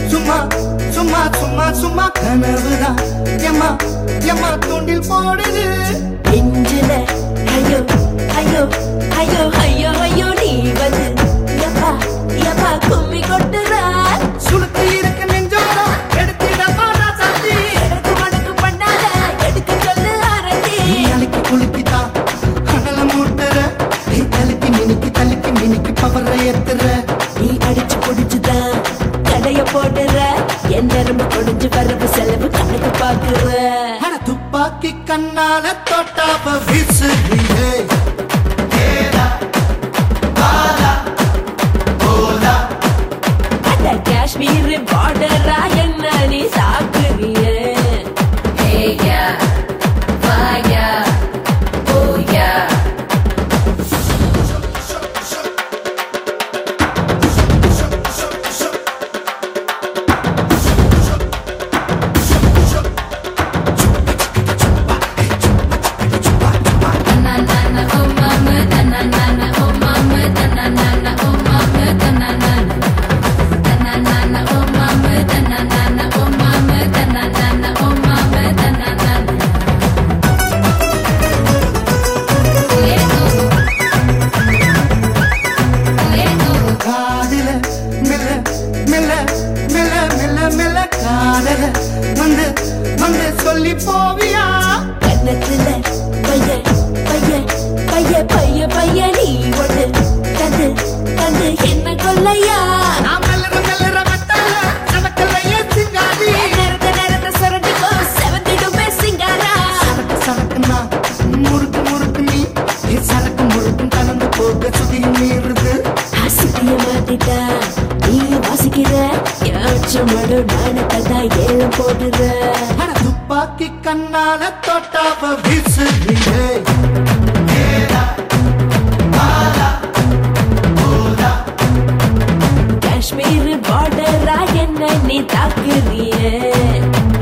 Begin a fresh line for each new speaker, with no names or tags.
சும்மா சும்மா சும்மா சும்மா கனவுதான் எம்மா எம்மா தூண்டில் போடுது
நெஞ்சில ஐயோ ஐயோ ஐயோ ஐயோ ஐயோ நீ வந்து எப்பா எப்பா கும்மி கொட்டுற
சுளுக்கு இருக்க நெஞ்சோட எடுத்திட பாடா சாத்தி
எனக்கு மடக்கு பண்ணாத எடுக்க சொல்லு அரட்டி
நீ அழுக்கி குலுக்கித்தா அனல மூட்டுற நீ தலுக்கி மினுக்கி தலுக்கி மினுக்கி பவர ஏத்துற
நீ அடிச்சு புடிச்சுதான் கடைய போடுற என் நரம்பு கொடிஞ்சு வரவு செலவு கணக்கு பாக்குற
அட துப்பாக்கி கண்ணால தொட்டாப்ப வீசுறியே
அட காஷ்மீர் பார்டரா என்ன நீ சாக்குறிய
Hey yeah, fire, oh yeah. Na-na-na-na, oh mama, na-na-na-na, oh mama, na-na-na-na, oh mama, na-na-na-na. Na-na-na-na, oh mama, na-na-na-na, oh mama, na-na-na-na, oh mama, na-na-na-na. Lego. Lego.
காதில மெல்ல மெல்ல மெல்ல மெல்ல மெல்ல காதல வந்து வந்து சொல்லி போவியா
கன்னத்துல பைய பைய பைய பைய பைய நீ ஒண்ணு கண்டு கண்டு என்ன கொல்லையா
நான் மெல்லற மெல்லற வட்டால சமக்கல்ல ஏத்திங்காதி
நேரத்தை நேரத்தை சுரண்டிக்கோ செவந்திடுமே சிங்காரா
சரக்கு சரக்குன்னா முறுக்கு முறுக்கு நீ ஏ சரக்கு முறுக்கும் கலந்து போக சுதியும் மீறுது
ஆசிரிய மாட்டிட்டா நீ வாசிக்கிற யாச்சும் மடு நாணத்தை தான் ஏலம் போடுற
அட துப்பாக்கி கண்ணால தொட்டாப்ப வீசுறியே
காஷ்மீர் பார்டரா என்ன நீ தாக்குறிய